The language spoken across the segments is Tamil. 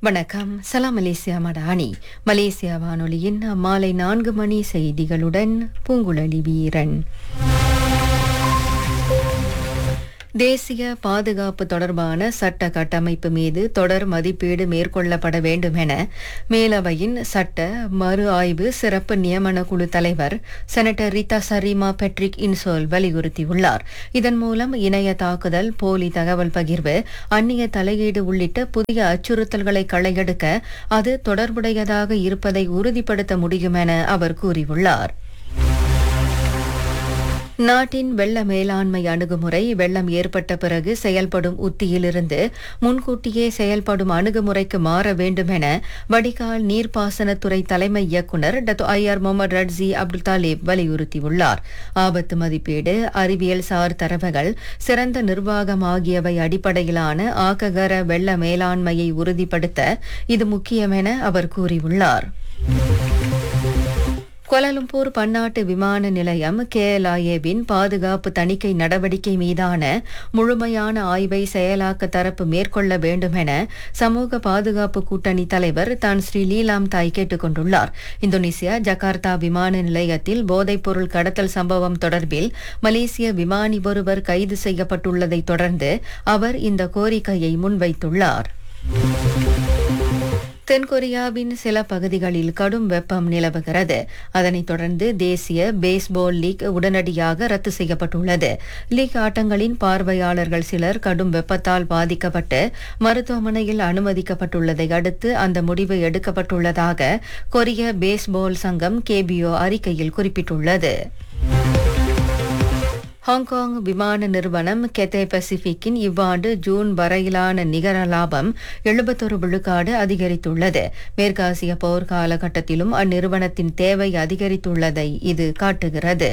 வணக்கம் சலாம் மலேசியா மடானி மலேசியா வானொலியின் மாலை நான்கு மணி செய்திகளுடன் பூங்குழலி வீரன் தேசிய பாதுகாப்பு தொடர்பான சட்ட கட்டமைப்பு மீது தொடர் மதிப்பீடு மேற்கொள்ளப்பட வேண்டும் என மேலவையின் சட்ட மறு ஆய்வு சிறப்பு நியமன குழு தலைவர் செனட்டர் ரிதா சரிமா பெட்ரிக் இன்சோல் வலியுறுத்தியுள்ளார் இதன் மூலம் இணைய தாக்குதல் போலி தகவல் பகிர்வு அந்நிய தலையீடு உள்ளிட்ட புதிய அச்சுறுத்தல்களை களையெடுக்க அது தொடர்புடையதாக இருப்பதை உறுதிப்படுத்த முடியும் என அவர் கூறியுள்ளார் நாட்டின் வெள்ள மேலாண்மை அணுகுமுறை வெள்ளம் ஏற்பட்ட பிறகு செயல்படும் உத்தியிலிருந்து முன்கூட்டியே செயல்படும் அணுகுமுறைக்கு மாற வேண்டும் என வடிகால் நீர்ப்பாசனத்துறை தலைமை இயக்குநர் Dato IR Mohamad Razi Abdul Talib வலியுறுத்தியுள்ளார் ஆபத்து மதிப்பீடு அறிவியல் சார் தரவுகள் சிறந்த நிர்வாகம் ஆகியவை அடிப்படையிலான ஆக்ககர வெள்ள மேலாண்மையை உறுதிப்படுத்த இது முக்கியம் என அவர் கூறியுள்ளார் கோலாலம்பூர் பன்னாட்டு விமான நிலையம் கேஎல்ஐஏவின் பாதுகாப்பு தணிக்கை நடவடிக்கை மீதான முழுமையான ஆய்வை செயலாக்க தரப்பு மேற்கொள்ள வேண்டும் என சமூக பாதுகாப்பு கூட்டணி தலைவர் தான் ஸ்ரீ லீலாம் தாய் கேட்டுக் கொண்டுள்ளார் இந்தோனேசியா ஜகார்த்தா விமான நிலையத்தில் போதைப்பொருள் கடத்தல் சம்பவம் தொடர்பில் மலேசிய விமானி ஒருவர் கைது செய்யப்பட்டுள்ளதை தொடர்ந்து அவர் இந்த கோரிக்கையை முன்வைத்துள்ளார் தென்கொரியாவின் சில பகுதிகளில் கடும் வெப்பம் நிலவுகிறது அதனைத் தொடர்ந்து தேசிய பேஸ்பால் லீக் உடனடியாக ரத்து செய்யப்பட்டுள்ளது லீக் ஆட்டங்களின் பார்வையாளர்கள் சிலர் கடும் வெப்பத்தால் பாதிக்கப்பட்டு மருத்துவமனையில் அனுமதிக்கப்பட்டுள்ளதை அடுத்து அந்த முடிவு எடுக்கப்பட்டுள்ளதாக கொரிய பேஸ்பால் சங்கம் கேபிஓ அறிக்கையில் குறிப்பிட்டுள்ளது ஹாங்காங் விமான நிறுவனம் கெத்தே பசிபிக்கின் இவ்வாண்டு ஜூன் வரையிலான நிகர லாபம் எழுபத்தொரு விழுக்காடு அதிகரித்துள்ளது மேற்காசிய போர் காலகட்டத்திலும் அந்நிறுவனத்தின் தேவை அதிகரித்துள்ளதை இது காட்டுகிறது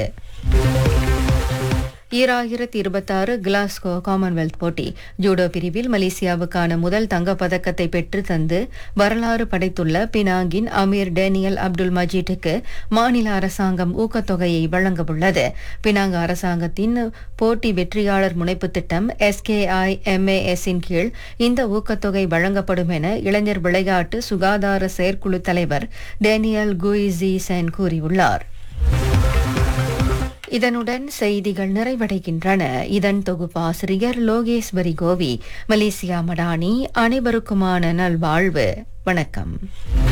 ஈராயிரத்தி இருபத்தாறு கிளாஸ்கோ காமன்வெல்த் போட்டி ஜூடோ பிரிவில் மலேசியாவுக்கான முதல் தங்கப் பதக்கத்தை பெற்று தந்து வரலாறு படைத்துள்ள பினாங்கின் அமீர் டேனியல் அப்துல் மஜீட்டுக்கு மாநில அரசாங்கம் ஊக்கத்தொகையை வழங்கவுள்ளது பினாங் அரசாங்கத்தின் போட்டி வெற்றியாளர் முனைப்பு திட்டம் எஸ்கேஐ எம்ஏஎஸின் கீழ் இந்த ஊக்கத்தொகை வழங்கப்படும் என இளைஞர் விளையாட்டு சுகாதார செயற்குழு தலைவர் டேனியல் குயிசி சென் கூறியுள்ளார் இதனுடன் செய்திகள் நிறைவடைகின்றன இதன் தொகுப்பாசிரியர் லோகேஸ்வரி கோவி மலேசியா மடானி அனைவருக்குமான நல்வாழ்வு வணக்கம்